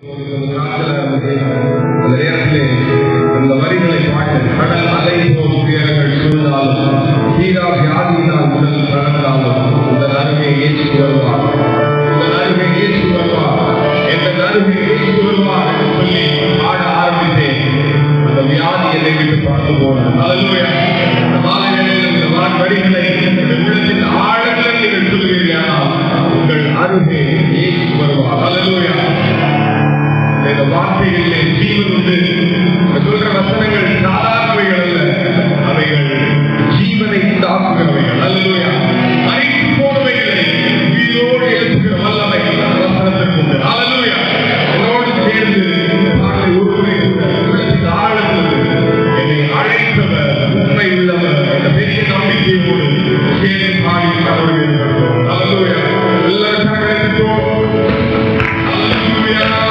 அந்த நேரத்திலே அந்த வரிகளை பாட்டு கடல் அலை போல் துயரங்கள் சூழ்ந்தாலும் தீரா வியாதியினால் உடல் கலந்தாலும் உங்கள் அருகே இயேசு வருவார் உங்கள் அருகே இயேசு வருவார் எங்கள் அருகே இயேசு வருவார் என்று சொல்லி ஆட ஆரம்பித்தேன் அந்த வியாதி என்னை விட்டு பார்த்து போனது அல்லேலூயா இந்த மாலை வேளையில் இந்த வான் வரிகளை இந்த உள்ளத்தின் ஆழங்களை நீங்கள் சொல்கிறீர்களானால் உங்கள் அருகே இயேசு வருவார் அல்லேலூயா இந்த வார்த்தைகளிலே ஜீவன் உண்டு இந்த சொல்ற வசனங்கள் சாதாரணவைகள் அல்ல அவைகள் ஜீவனை உண்டாக்குகிறவைகள் அல்லையா மறைத்து போனவைகளை உயிரோடு எழுப்புகிற வல்லமை அந்த வசனத்திற்கு உண்டு அல்லையா என்னோடு சேர்ந்து இந்த பாடலை ஒருவரை கூட உள்ளத்தின் ஆழத்திலிருந்து என்னை அழைத்தவர் உண்மை உள்ளவர் என்ற பெரிய நம்பிக்கையோடு சேர்ந்து பாடி கடவுள் இருக்கிறோம் அல்லையா எல்லாரும் கரங்களை Hallelujah.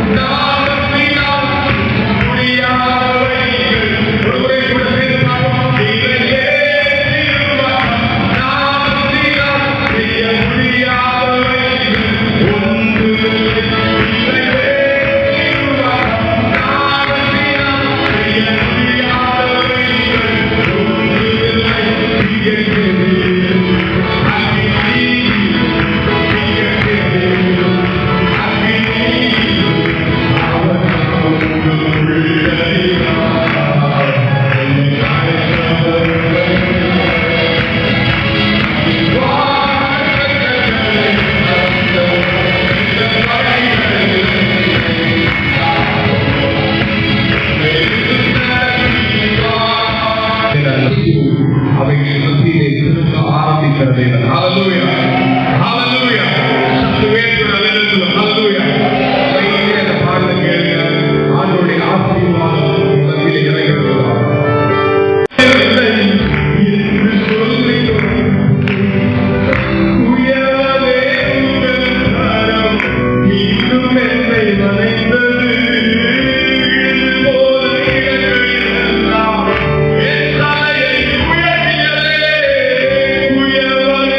அவைகள் மத்தியிலே திரும்ப ஆரம்பிக்கிறது Hallelujah. Hallelujah. சத்து வேண்டுகிற அல்லேலூயா. Hallelujah. கையிலே அந்த பாடலை கேளுங்க. ஆண்டவருடைய ஆசீர்வாதம் உங்கள் மத்தியிலே இறங்குகிறார். இல்லை என்று சொல்லிடும் உயரவே உங்கள் கரம் மீண்டும் என்னை வளைத்தது. போல இடங்களிலெல்லாம் என் தலையை உயர்த்தியதே. உயரவே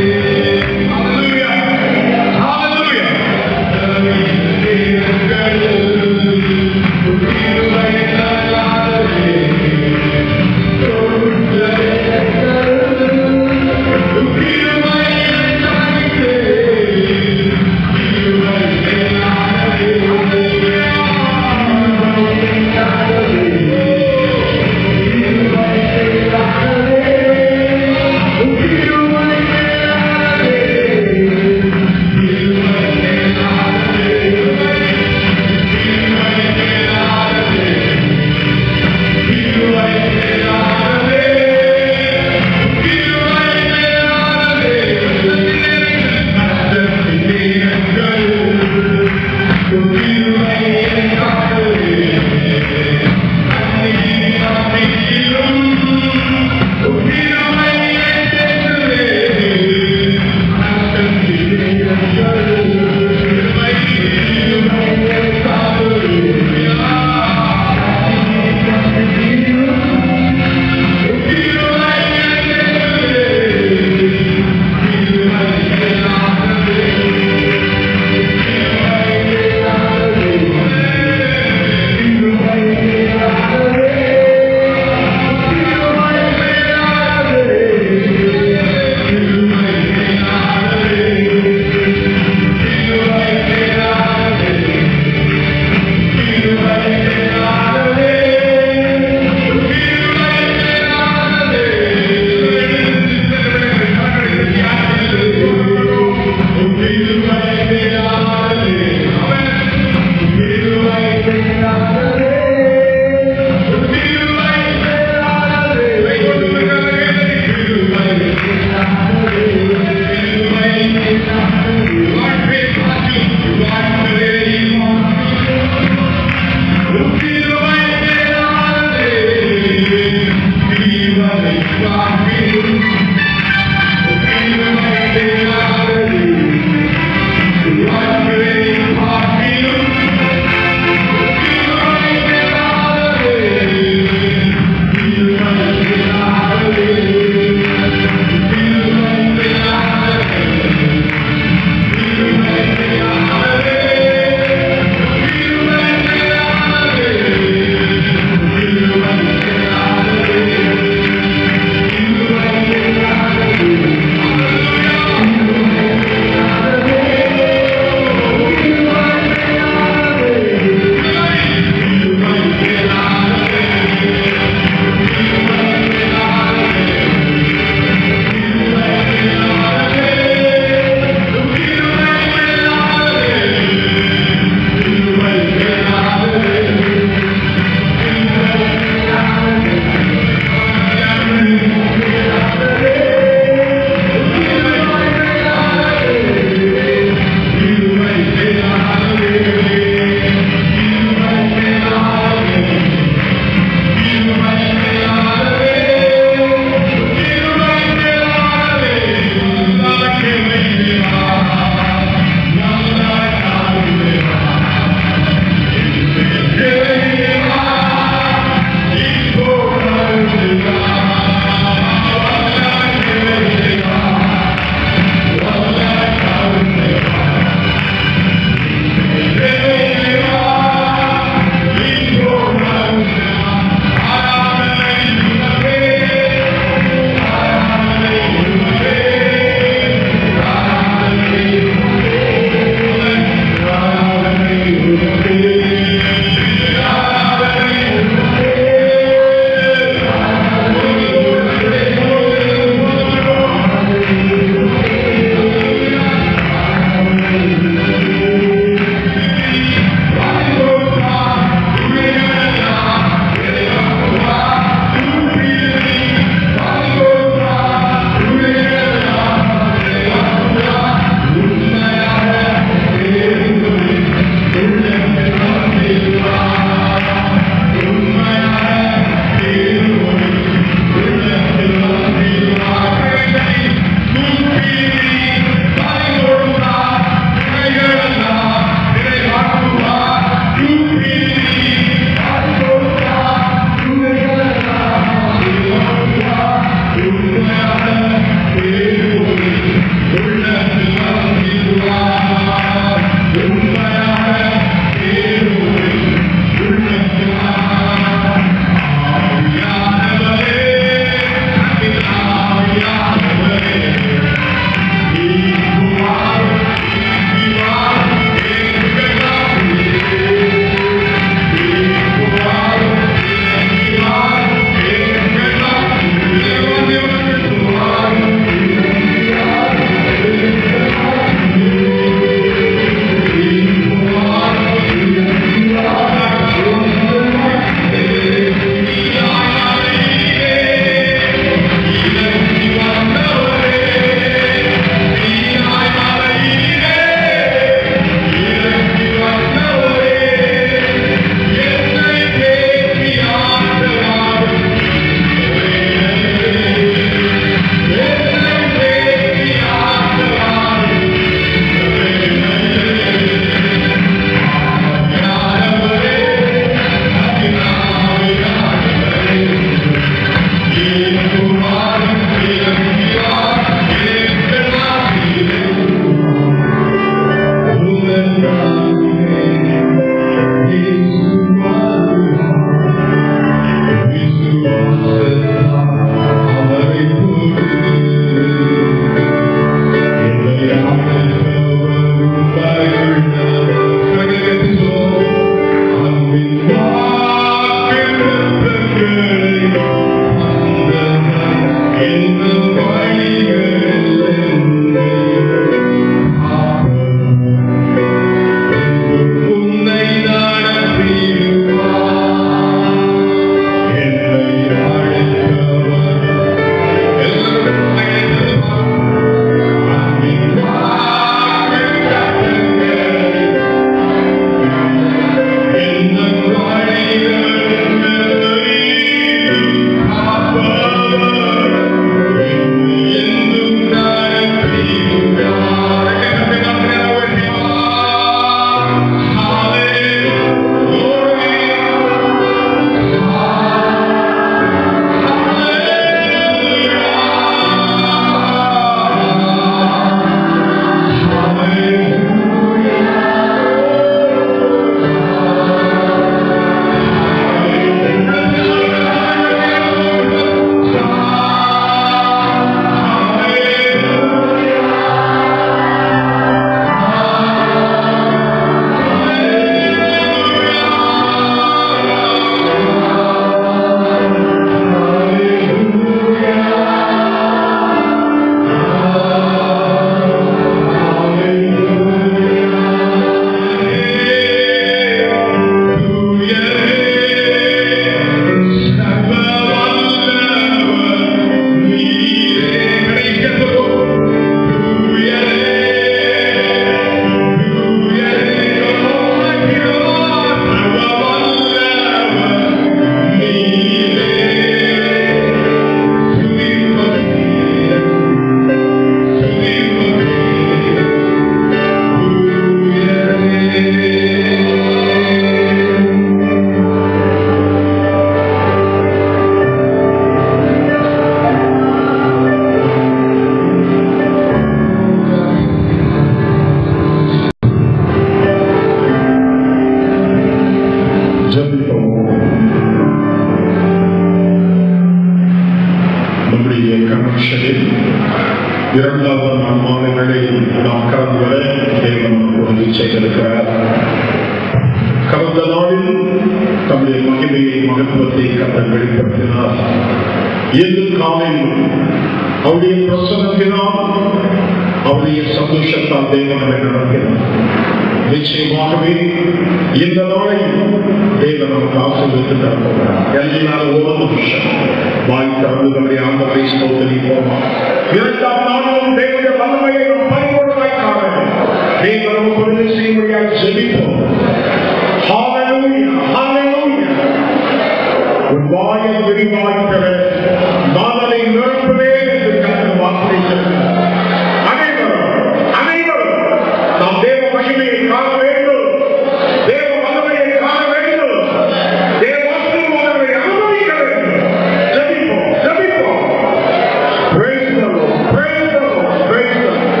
இரண்டாவது நாள் மாலை வேளையில் நாம் கடந்து வர தேவன் உதவி செய்திருக்கிறார் கடந்த நாளில் தம்முடைய மகிமையை மகத்துவத்தை கத்தர் வெளிப்படுத்தினார் இன்று காலையில் அவருடைய பிரசனத்தினால் அவருடைய சந்தோஷத்தால் தேவனை நடத்தினார் நிச்சயமாகவே இந்த நாளை தேவன் நமக்கு ஆசீர்வதித்து தரப்போகிறார் எல்லாரும் ஒரு நிமிஷம் வாய் திறந்து நம்முடைய ஆண்டவரை ஸ்தோத்தரிப்போமா இரண்டாம் நாளும் தேவனுடைய வல்லமையை நாம் பறிகொடுவாய் காண தேவன் நமக்கு உதவி செய்யும்படியாக ஜெபிப்போம் Hallelujah, hallelujah. உன் வாயை விரிவாய்க்கிற நான் அதை நிரப்புவேன் என்று கர்த்தர் வார்த்தை சொல்கிறார். அனைவரும் அனைவரும் நாம் தேவ மகிமையை காண வேண்டும் தேவ வல்லமையை காண வேண்டும் தேவ ஆசீர்வாதங்களை அனுபவிக்க வேண்டும் ஜெபிப்போம் ஜெபிப்போம் Praise the Lord, praise the Lord, praise the Lord.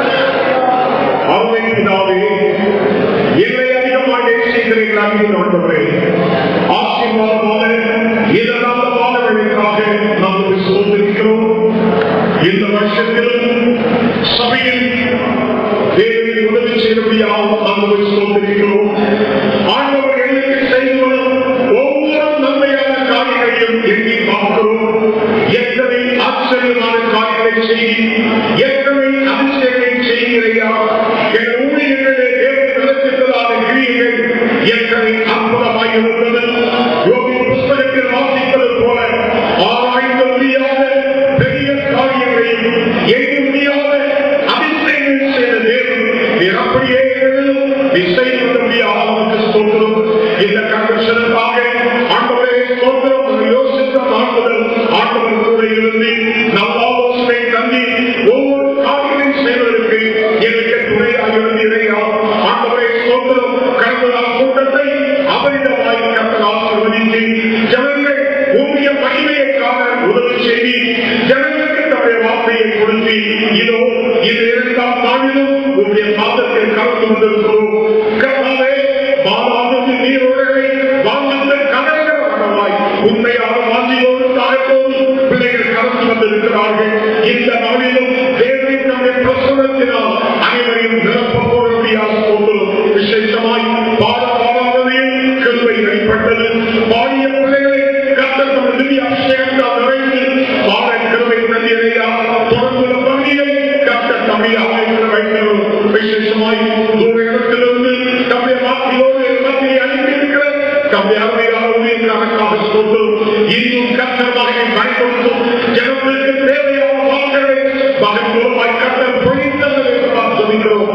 அருமை பிதாவே, என்னை அதிகமாக நேசிக்கிறீர்கள் அன்பின் ஆண்டவரே. ஆசீர்வாதமான இதனால வாழவதற்காக நாங்கள் சோதரிக்கிறோம் இந்த வருஷத்திலும் சபையில் தேவனை உதவி செய்யபடியாக நாங்கள் சோதரிக்கிறோம் ஆண்டவர் எங்களுக்கு செய்து வரும் ஒவ்வொரு நன்மையான காரியங்களையும் எண்ணி பார்க்கிறோம் எத்தனை ஆச்சரியமான காரியங்களை செய்தி எத்தனை அதிசயங்களை செய்கிறையா என் ஊழியர்களே தேவன் நடத்துகிறதான கிரியைகள் எத்தனை அற்புதமாய் இருந்தது யோகி புஸ்தகத்தில் வாசிப்பது போல ஆராய்ந்த முடியாத பெரிய காரியங்களையும் எண்ணி முடியாத அதிசயங்கள் செய்த தேவன் நீர் அப்படியே நீ செய்வது முடியாத நமக்கு ஸ்தோத்திரம் இந்த கண்டிஷனுக்காக ஆண்டவரே ஸ்தோத்திரம் என்று யோசித்த நாட்கள் ஆண்டவர் கூட இருந்து நம் ஆலோசனை தந்தி ஒவ்வொரு காரியத்தையும் செய்வதற்கு எனக்கு துணையாக இருந்தீரையா ஆண்டவரே ஸ்தோத்திரம் கடந்த நாள் கூட்டத்தை அபரிதமாய் கத்தர் ஆசீர்வதித்து ஜனங்கள் உரிய மகிமையை காண உதவி செய்தி ஜனங்களுக்கு தன்னுடைய வார்த்தையை கொடுத்து இதோ இது இரண்டாம் நாளிலும் உங்களுடைய பாதத்தில் கலந்து வந்திருக்கிறோம் கர்த்தாவே மாதாவுக்கு நீரோடை வாங்கிட்டு கலங்கிற வண்ணமாய் உண்மையான வாஞ்சியோடு தாழ்த்தோடு பிள்ளைகள் கலந்து வந்திருக்கிறார்கள் இந்த நாளிலும் தேவை நம்முடைய பிரசனத்தினால் அனைவரையும் நிரப்ப போடும்படியாக போகிறோம் விசேஷமாய் பாட பாடாததையும் கிருபை வெளிப்பட்டது பாடிய பிள்ளைகளை கத்தர் தமது திவ்ய அபிஷேகத்தால் நிறைந்து பாட கிருபை நதியடையா தொடர்ந்துள்ள பகுதியை கத்தர் தம்மை ஆலயத்தில் வைக்கிறோம் விசேஷமாய் தூர இடத்திலிருந்து தம்முடைய வார்த்தையோடு மத்தியை அனுப்பியிருக்கிற தம்முடைய அருமையான ஊழியர்களுக்காக சொல்லும் இன்னும் கத்தர் மகனை பயன்படுத்தும் ஜனங்களுக்கு தேவையான வார்த்தைகளை மகன் மூலமாய் கத்தர் பொழிந்தது என்று நாம் சொல்கிறோம்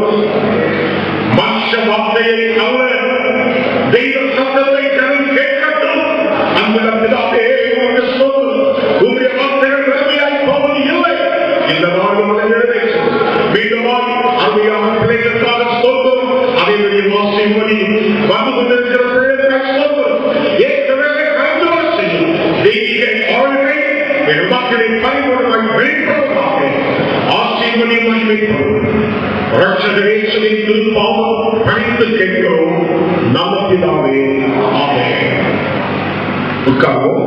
மனுஷ வார்த்தையை அல்ல தெய்வ சத்தத்தை கடன் கேட்கட்டும் அந்த பிதாவே உமக்கு ஸ்தோத்திரம். உம்முடைய வார்த்தைகள் வெறுமையாய் போவது இல்லை இந்த நாடு மனிதர்களை மீண்டுமாய் அருமையான பிள்ளைகளுக்காக ஸ்தோத்திரம் அதனுடைய வாசிப்படி வந்து கொண்டிருக்கிற பிள்ளைகளுக்காக ஸ்தோத்திரம் ஏற்கனவே கலந்து வர செய்யும் தெய்வீக ஆளுகை என் மக்களின் பரிபூர்ணமாய் வெளிப்படுவதாக ஆசீர்வதி மகிமைப்படும் ரட்சகரேசனின் திருப்பாவம் பணித்து கேட்கிறோம் நம்ம பிதாவே ஆமென் உட்கார்வோம்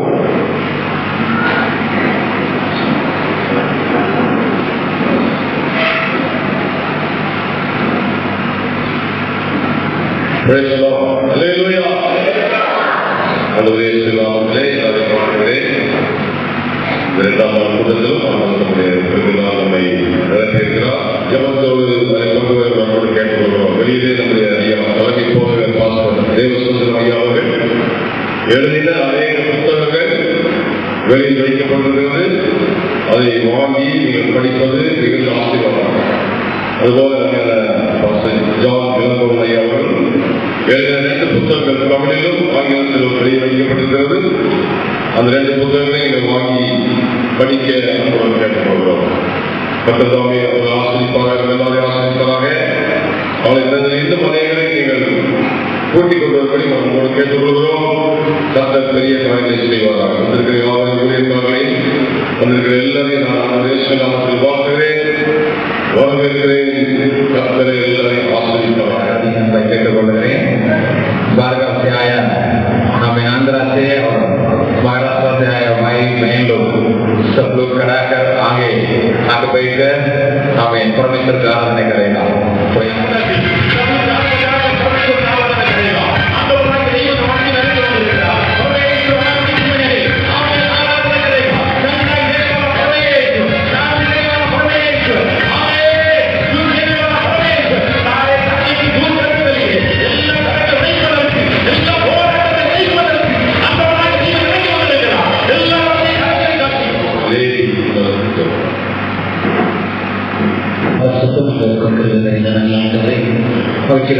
Praise the Lord. Hallelujah. ஆண்டவரே இயேசுவினாமத்திலே அதை வாழ்கிறேன் இரண்டாம் நாள் கூட்டத்திலும் அவர் நம்முடைய பிறந்தநாள் நம்மை நடத்தியிருக்கிறார் ஜபத்தோடு அதை கொண்டு வர நம்மோடு கேட்டுக்கொள்கிறோம் வெளியிலே நம்முடைய ஐயா தலைமை போதகர் பாஸ்போர்ட் தேவசுந்தரம் ஐயா அவர்கள் எழுதின அநேக புத்தகங்கள் வெளியில் வைக்கப்பட்டிருக்கிறது அதை வாங்கி நீங்கள் படிப்பது மிகுந்த ஆசீர்வாதம் அதுபோல பாஸ்டர் ஜான் விளம்பரம் ஐயா அவர்கள் எழுதின ரெண்டு புத்தகங்கள் தமிழிலும் ஆங்கிலத்திலும் வெளியே வைக்கப்பட்டிருக்கிறது அந்த ரெண்டு புத்தகங்களை நீங்கள் வாங்கி படிக்க அன்புடன் கேட்டுக்கொள்கிறோம் கத்ததாமே அவர்கள் ஆசிரிப்பாக எல்லாரையும் ஆசிரிப்பாக அவளை இந்த இன்னும் அநேகரை நீங்கள் கூட்டிக் கொண்டு வரும்படி நாம் உங்களோடு கேட்டுக்கொள்கிறோம் கத்தர் பெரிய காரியங்களை செய்வாராக வந்திருக்கிற யாரும் ஊழியர்களை வந்திருக்கிற எல்லாரையும் நான் தேச நாமத்தில் வாழ்கிறேன் வரவேற்கிறேன் கத்தரை எல்லாரையும் ஆசிரிப்பாராக मैं கேட்டுக்கொள்கிறேன் बारहवा से आया हमें आंध्रा से और महाराष्ट्र से आया भाई बहन लोग सब लोग खड़ा कर आगे आगे बैठकर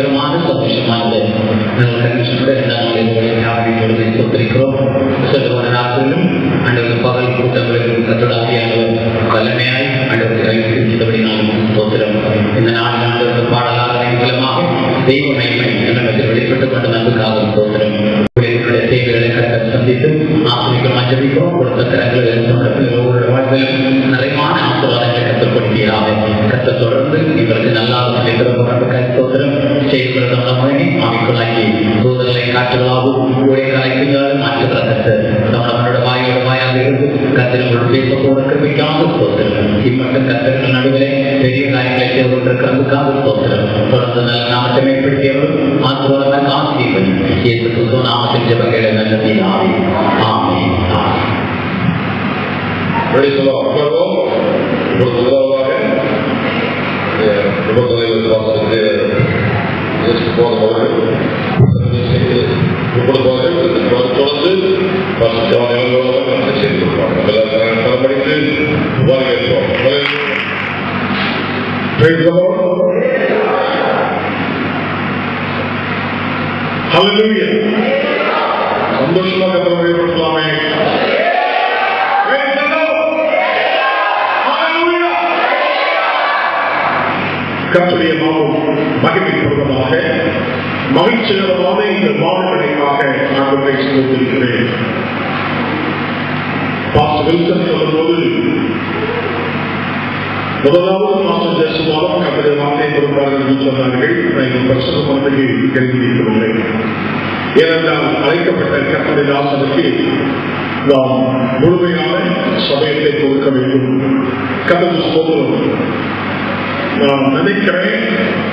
அதிகமான சந்தோஷமானது நாங்கள் கண்டிஷனோட இரண்டாம் நாள் உங்களை ஞாபகம் பொழுதை சொத்திருக்கிறோம் சொல்லுவான நாட்களிலும் அண்டவர் பகல் கூட்டங்களிலும் கத்தோட ஆவியானவர் வல்லமையாய் அண்டவர் கைவிட்டபடி நாளும் ஸ்தோத்திரம் இந்த நாள் ஆண்டவருக்கு பாடலாக மூலமாக தெய்வ மகிமை என்னிடத்தில் வெளிப்பட்டுக் கொண்ட நம்புக்காக ஸ்தோத்திரம் உங்களுடைய தேவைகளை கத்த சந்தித்து ஆசிரியர் மஞ்சளிக்கிறோம் கொடுத்த திறங்கள் ஒவ்வொரு வாழ்க்கையிலும் நிறைவான ஆசீர்வாதங்களை கற்றுக்கொள்கிறாக கத்த தொடர்ந்து இவருக்கு நல்லா ஸ்தோத்திரம் செய்திருந்த மகனை ஆவிக்குள்ளாக்கி தூதர்களை காற்றுகளாகவும் ஊழியர்களைக்குள்ளாலும் மாற்றுகிற கத்தர் நம்மளோட வாயோட வாயாக இருந்து கத்திரங்களோடு பேசக்கூட கிருமிக்காக ஸ்தோத்திரம் இம்மட்டும் கத்தர்கள் நடுவிலே பெரிய காரியங்களை செய்து கொண்டிருக்கிறதுக்காக ஸ்தோத்திரம் தொடர்ந்து நல்ல நாமத்தை மேம்படுத்தியவர் ஆசீர்வாதமாக ஆசீர்வதி இயேசு கிறிஸ்துவ நாமத்தில் ஜெபங்களை நல்லது ஆவி ஆமே ஆமே Praise the Lord. உட்காருவோம். இப்பொழுது முதலாவதாக அஹ், உபதலைவர் வாசகத்தை இயேசு போதும் அவர்கள் இப்பொழுது அவர்கள் தொடர்ந்து பாஸ்டர் ஜான் இளங்கோவன் அதை செய்து கொடுப்பாங்க எல்லாரும் தரம் படித்து வரவேற்போம் Praise the Lord. Hallelujah. சந்தோஷமாக தலைமைப்படுத்தலாமே Praise the Lord. Hallelujah. கர்த்தருடைய நாமம் மகிமைப்படுவதாக மகிழ்ச்சிகரமான இந்த மாணவர்களுக்காக நான் உங்களை சொல்லியிருக்கிறேன் பாஸ்டர் வில்சன் சொல்லும்போது முதலாவது மாதம் தேசமாலும் கத்தரை வார்த்தை கொடுப்பார்கள் என்று சொன்னார்கள் நான் இந்த பிரசன மனதை கேள்விப்படவில்லை ஏனென்றால் அழைக்கப்பட்ட கத்தரை தாசனுக்கு நாம் முழுமையான சமயத்தை கொடுக்க வேண்டும் கத்தது சோதனம் நான் நினைக்கிறேன்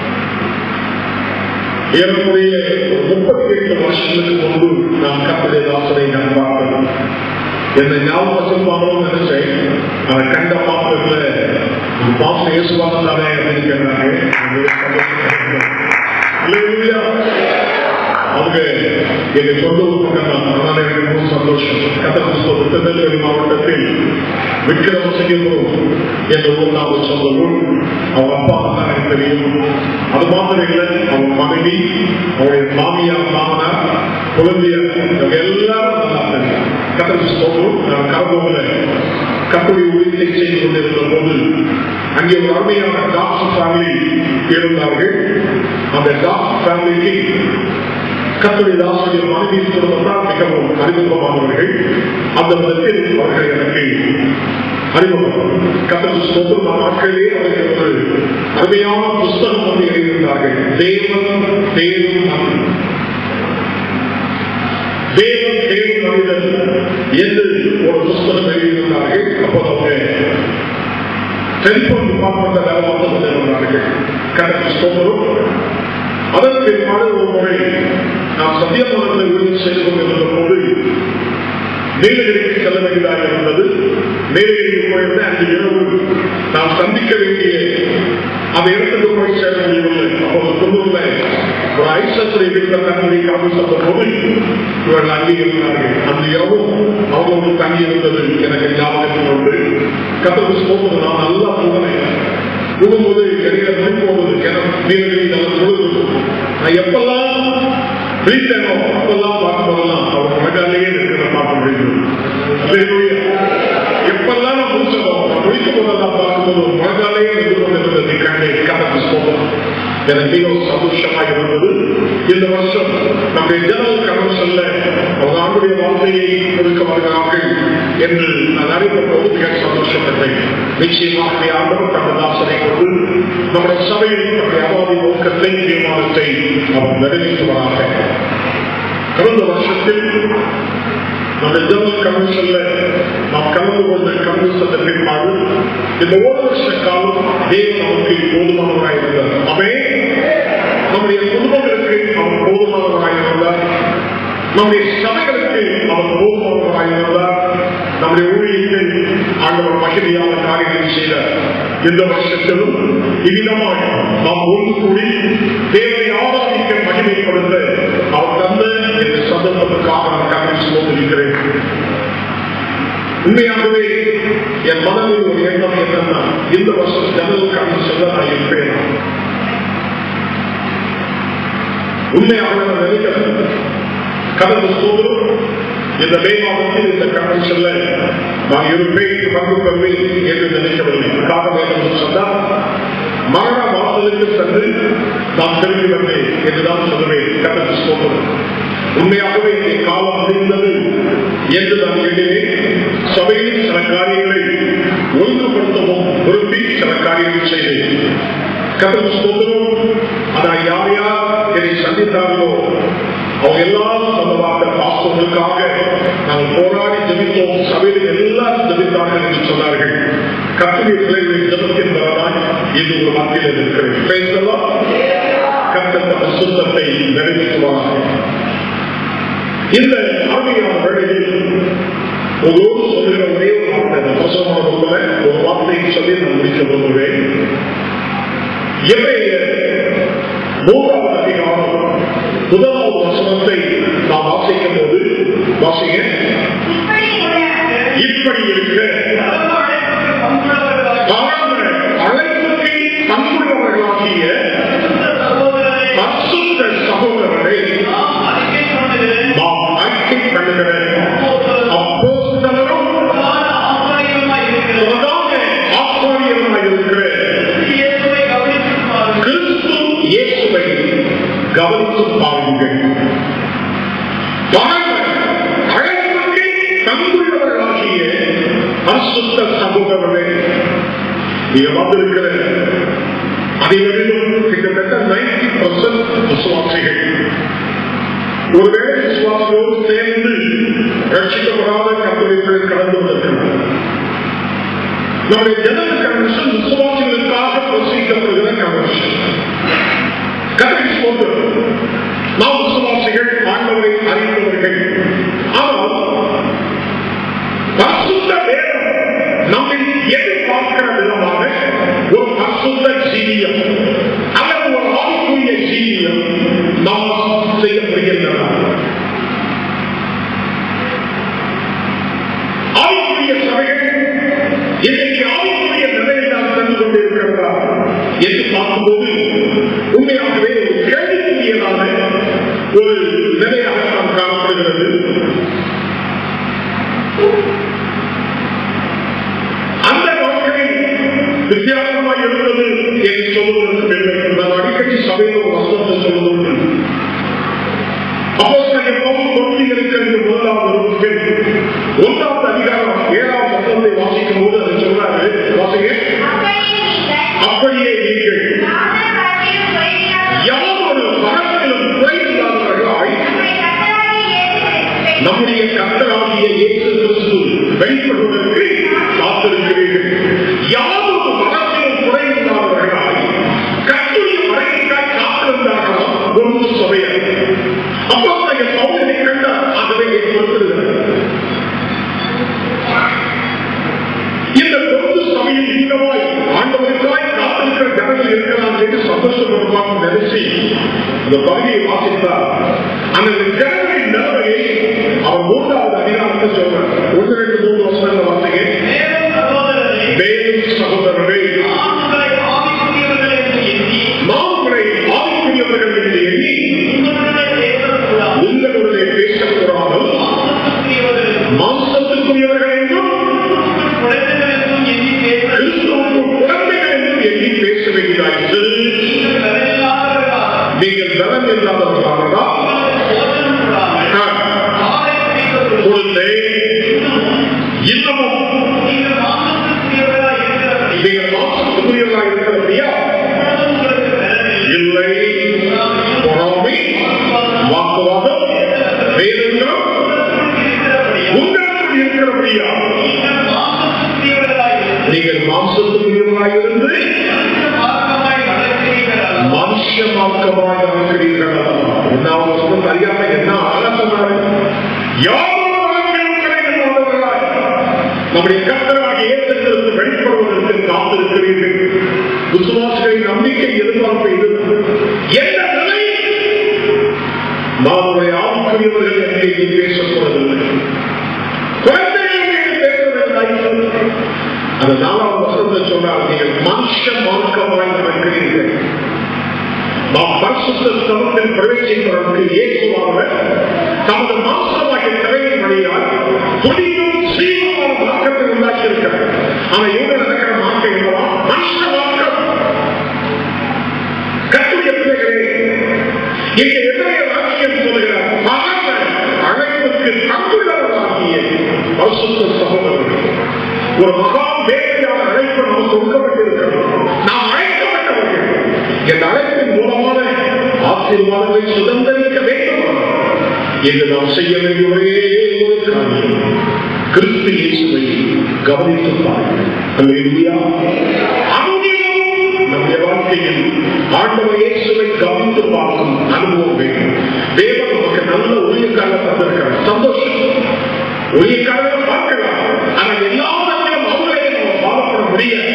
ஏறக்குறைய முப்பத்தி எட்டு வருஷங்களுக்கு முன்பு நான் கத்தரை தாசனை நான் பார்த்தேன் என்னை ஞாபகம் பண்ணணும்னு நினைச்சேன் அதை கண்ட பாத்திரத்துல பாசம் இயேசுவாங்க தானே அப்படின்னு கேட்டாங்க அது சந்தோஷமா இருந்தது. Hallelujah. அவங்க எங்க சொந்த ஊர் பக்கம் தான் அதனால எனக்கு ரொம்ப சந்தோஷம் கத்தகிறிஸ்தவ திருநெல்வேலி மாவட்டத்தில் விக்கிரமசிங்கபுரம் என்ற ஊர் நான் ஒரு சொந்த ஊர் அவங்க அப்பா தான் எனக்கு தெரியும் அது மாத்திரம் இல்லை அவங்க மனைவி அவருடைய மாமியார் மாமனார் குழந்தையர் இவங்க எல்லாரும் நல்லா தெரியும் கத்தகிறிஸ்தவரும் நான் கரகோவில கப்படி ஊழியத்தை செய்து கொண்டிருந்த போது அங்கே ஒரு அருமையான டாக்டர் ஃபேமிலி இருந்தார்கள் அந்த டாக்டர் ஃபேமிலிக்கு கத்தடி தாசுடைய மனைவி குடும்பத்தால் மிகவும் அறிமுகமானவர்கள் அந்த விதத்தில் அவர்கள் எனக்கு அறிமுகம் கத்தடி சொந்த நாட்களிலே அவர்கள் ஒரு அருமையான புஸ்தகம் வந்து எழுதியிருந்தார்கள் தேவன் தேவன் மகன். தேவன் தேவன் மனிதன் என்று ஒரு புஸ்தகம் எழுதியிருந்தார்கள் அப்போது அவங்க டெலிபோன் டிபார்ட்மெண்ட் வேலை பார்த்து கொண்டிருந்தார்கள் கரெக்ட் ஸ்டோரும் அதன் பிற்பாடு ஒரு முறை நாம் சத்தியமங்கலத்தில் ஊழியம் செய்து கொண்டிருந்த போது நீலகிரிக்கு செல்ல வேண்டியதாக இருந்தது நீலகிரிக்கு போயிருந்த அன்று இரவு நாம் சந்திக்க வேண்டிய அந்த இடத்துக்கு போய் சேர முடியவில்லை அப்போது குன்னூர்ல ஒரு ஐசத்துடைய வீட்டில் தண்ணி காப்பு சென்ற போது இவர்கள் அங்கே இருந்தார்கள் அந்த இரவும் அவங்களோடு தங்கி இருந்தது எனக்கு ஞாபகத்தில் உண்டு கத்தருக்கு போகுது நான் நல்லா போகிறேன் போகும்போது இடையில மணி போகுது கிணறு நீலகிரி நல்ல பொழுது நான் எப்பெல்லாம் விழித்தேனோ அப்பெல்லாம் பார்க்கும்போதெல்லாம் அவர் மனதாலேயே இருக்கிற பார்க்க முடியும் எப்பெல்லாம் நான் முடிச்சதோ முடிக்கும் போதெல்லாம் பார்க்கும்போது மனதாலேயே இருந்து கொண்டிருந்தது கண்ணை கணக்கு போதும் எனக்கு மிகவும் சந்தோஷமாக இருந்தது இந்த வருஷம் நம்முடைய ஜனல் கடவுள் சொல்ல அவங்க ஆண்டுடைய வார்த்தையை கொடுக்க வருகிறார்கள் என்று நான் அறிவிப்போது மிக சந்தோஷப்பட்டேன் நிச்சயமாக ஆண்டவர் தங்கள் தாசனை கொண்டு நம்முடைய சபையில் நம்முடைய அவாதி நோக்கத்தை தீர்மானத்தை அவர் நிறைவேற்றுவாராக கடந்த வருஷத்தில் நம்ம ஜெனரல் கமிஷன்ல நாம் கலந்து கொண்ட கமிஷன் பிற்பாடு இந்த ஒரு வருஷ காலம் தேவன் நமக்கு போதுமானவராக இருந்தார் அவே நம்முடைய குடும்பங்களுக்கு அவர் போதுமானவராக இருந்தார் நம்முடைய சபைகளுக்கு அவர் போதுமானவராக இருந்தார் நம்முடைய ஊழியத்தில் ஆண்டவர் மகிழ்ச்சியான காரியங்களை செய்தார் இந்த வருஷத்திலும் இவ்விதமாக நாம் ஒன்று கூடி தேவனை ஆராதிக்க மகிமைப்படுத்த அவர் தந்த இந்த சந்தர்ப்பத்துக்காக நான் கவனித்து கொண்டிருக்கிறேன் உண்மையாகவே என் மனதில் ஒரு எண்ணம் என்னன்னா இந்த வருஷம் ஜனல் கடன் சொல்ல நான் இருப்பேன் உண்மையாக நான் நினைக்கிறேன் கடந்த சோதரும் இந்த மே மாதத்தில் இந்த கன்வென்ஷன்ல நான் இருப்பேன் பங்கு பெறுவேன் என்று நினைக்கவில்லை காரணம் என்று சொன்னால் மரண வாசலுக்கு சென்று நான் திரும்பி வந்தேன் என்றுதான் சொல்லுவேன் கடந்த சோதரும் உண்மையாகவே இந்த காலம் முடிந்தது என்று நான் எண்ணினேன் சபையில் சில காரியங்களை ஒழுங்குபடுத்தவும் விரும்பி சில காரியங்கள் செய்தேன் கதவு ஸ்தோத்திரம் அதான் யார் யார் என்னை சந்தித்தார்களோ அவங்க எல்லாரும் சொந்தமாக பாஸ்தவர்களுக்காக நாங்கள் போராடி ஜபித்தோம் சபையில் எல்லாரும் ஜபித்தார்கள் என்று சொன்னார்கள் கத்திரி பிள்ளைகளின் ஜபத்தின் வரலாய் இது ஒரு மத்தியில் இருக்கிறது பேசலாம் கத்தத்த சுத்தத்தை நிறைவேற்றுவார்கள் இந்த ஆர்மியான வேளையில் ஒவ்வொரு சொல்லுகிற ஒரே ஒரு வார்த்தை இந்த மோசமான பொருளை ஒரு வார்த்தையை சொல்லி நான் முடிக்க விரும்புகிறேன் எவ்வளைய மூன்றாவது அதிகாரம் முதலாவது வசனத்தை நாம் வாசிக்கும் போது வாசிங்க இப்படி இருக்க தாழ்ந்த அழைப்புக்கு பங்குள்ளவர்களாகிய பரிசுத்த சகோதரரை நாம் அறிக்கை பண்ணுகிற அப்போஸ்தலரும் பிரதான ஆசாரியருமாயிருக்கிற கிறிஸ்து இயேசுவை கவனித்து பாருங்கள் பாருங்கள், அழைப்புக்கு தங்குள்ளவர்களாகிய பரிசுத்த சகோதரர்களே நீங்க வந்திருக்கிற அனைவரிலும் கிட்டத்தட்ட நைன்டி பர்சன்ட் விசுவாசிகள் ஒருவேளை விசுவாசியோடு சேர்ந்து ரட்சிக்கப்படாத கத்தோலிக்கள் கலந்து வந்திருக்கிறார் நம்முடைய ஜனல் கன்வென்ஷன் விசுவாசிகளுக்காக பிரசிக்கப்படுகிற கன்வென்ஷன் கதை போன்று நாம் விசுவாசிகள் ஆண்டவரை அறிந்தவர்கள் ஆனால் பரிசுத்த வேதம் நம்மை எதிர்பார்க்கிற விதமாக ஒரு பரிசுத்த ஜீவியம் அல்லது ஒரு ஆவிக்குரிய ஜீவியம் நாம் செய்ய முடிகின்றன ஆவிக்குரிய சபைகள் இன்றைக்கு ஆவிக்குரிய நிலையில் நாம் சென்று கொண்டிருக்கிறார் என்று பார்க்கும்போது உண்மையாகவே ஒரு கேள்விக்குரியதான ஒரு நிலையாக நாம் காணப்படுகிறது அந்த நாட்களில் வித்தியாசமாக இருந்தது என்று சொல்வதற்கு இல்லை நான் அடிக்கடி சபையில் ஒரு வசனத்தை சொல்வதற்கு அப்போ எப்போதும் கொண்டு இருக்கிறது முதலாவது வகுப்பில் ஒன்றாவது அதிகாரம் ஏழாவது வசனத்தை வாசிக்கும் போது அது சொல்றாரு வாசிங்க அப்படியே நீங்கள் யார் ஒரு வரத்திலும் குறையில்லாதவர்களாய் நம்முடைய கத்தராகிய இயேசு கிறிஸ்து வெளிப்படுவதற்கு காத்திருக்கிறீர்கள் யாரும் மனத்திலும் குறையில்லாதவர்களாய் கத்துடைய மறைக்காய் காத்திருந்தார்களாம் ஒரு சபையர் அப்போ என் பௌரனை கண்டார் ஆகவே என் பொறுத்திருக்கிறார் இந்த பொது சபையில் நீங்களாய் ஆண்டவருக்காய் காத்திருக்கிற ஜனங்கள் இருக்கலாம் என்று சந்தோஷப்படுவாங்க நினைச்சு இந்த பகுதியை வாசித்தார் அந்த ஜனங்களின் நிலைமையை அவர் மூன்றாவது அதிகாரத்தை சொல்றார் ஒன்று ரெண்டு மூன்று வருஷங்கள் வாசிங்க மேலும் சகோதரரை நாம் உங்களை ஆவிக்குரியவர்கள் என்று எண்ணி உங்களுடைய பேசக்கூடாமல் மாம்சத்துக்குரியவர்கள் என்றும் கிறிஸ்துவுக்கு குழந்தைகள் என்றும் எண்ணி பேச வேண்டியதாயிற்று நீங்கள் பலம் இல்லாதவர்களானதா குழந்தை இன்னமும் நீங்கள் மாம்சத்துக்குரியவர்களாக இருக்கிறபடியா இல்லை பொறாமை வாக்குவாதம் வேதங்கள் உங்களுக்கு இருக்கிறபடியா நீங்கள் மாம்சத்துக்குரியவர்களாக இருந்து மனுஷ மார்க்கமாக இருக்கிறீர்கள் ஒன்றாவது வருஷம் அறியாம என்ன அழகா சொன்னாரு யாரும் வாழ்க்கையில் கிடைக்கிறவர்களாய் நம்முடைய கத்தராக ஏற்றத்திலிருந்து வெளிப்படுவதற்கு காத்திருக்கிறீர்கள் விசுவாசிகளின் நம்பிக்கை எதிர்பார்ப்பு இது எந்த நிலை நான் உடைய ஆவிக்குரியவர்கள் என்று இனி பேசப்படுவதில்லை குழந்தைகள் என்று பேசுவதற்கு அந்த நாலாவது வசனத்தை சொன்னால் நீங்கள் மனுஷ மார்க்கமாய் நடக்கிறீர்கள் நாம் பரிசுத்த ஸ்தலத்தில் பிரவேசிக்க நமக்கு இயேசுவாக தமது மாசமாகிய திரையின் வழியால் துணியும் சீரமான மாற்றத்தை உண்டாக்கி இருக்கிறார் ஆனா இவங்க நடக்கிற மாற்றம் என்னவா மனுஷ மாற்றம் கத்துடைய பிள்ளைகளே இங்க எதிரைய வாக்கியம் சொல்லுகிறார் மகன் அழைப்புக்கு தந்துள்ளவர்களாகிய பரிசுத்த சகோதரர்கள் ஒரு மகா வேலையான அழைப்பு நமக்கு கொடுக்கப்பட்டிருக்கிறது நாம் அழைக்கப்பட்டவர்கள் இந்த அழைப்பின் மூலமான ஆசீர்வாதங்களை சுதந்திரிக்க வேண்டும் என்று நாம் செய்ய வேண்டிய ஒரே ஒரு காரியம் கிறிஸ்து இயேசுவை கவனித்து பாருங்கள் அல்லேலூயா. அனுதினமும் நம்முடைய வாழ்க்கையில் ஆண்டவர் இயேசுவை கவனித்து பார்க்கும் அனுபவம் வேண்டும் தேவன் நமக்கு நல்ல ஊழியக்காரர் தந்திருக்கிறார் சந்தோஷம் ஊழியக்காரர்கள் பார்க்கலாம் ஆனால் எல்லா நேரத்திலும் அவங்களே நம்ம பாவப்பட முடியாது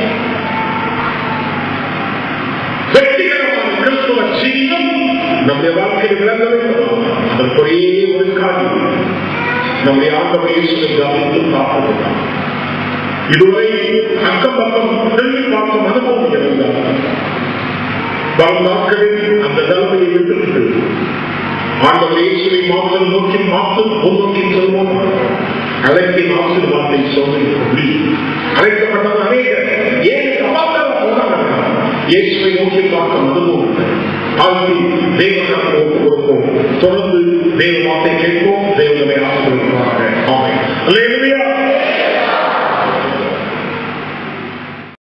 வெற்றிகரமான கிறிஸ்துவ ஜீவன் நம்முடைய வாழ்க்கையில் விளங்க வேண்டும் அதற்கு ஒரே ஒரு காரியம் நம்முடைய ஆண்டவர் இயேசுவை கவனித்து பார்ப்பதுதான் இதுவரை அக்கம் பக்கம் திரும்பி பார்க்கும் அனுபவம் இருந்தால் வரும் நாட்களில் அந்த நிலைமையை விட்டுவிட்டு ஆண்டவர் இயேசுவை மாற்றம் நோக்கி மாற்றம் முன்னோக்கி செல்வோம் அழைப்பின் ஆசீர்வாதத்தை சொல்லி முடியும் அழைக்கப்பட்டது அநேக ஏன் சமாதானம் போனாங்க இயேசுவை நோக்கி பார்க்கும் அனுபவம் ஆகவே தேவனாக ஒப்பு கொடுப்போம் தொடர்ந்து தேவ வார்த்தை கேட்போம் தேவனை ஆசீர்வதிப்பார்கள் ஆமென் அல்லேலூயா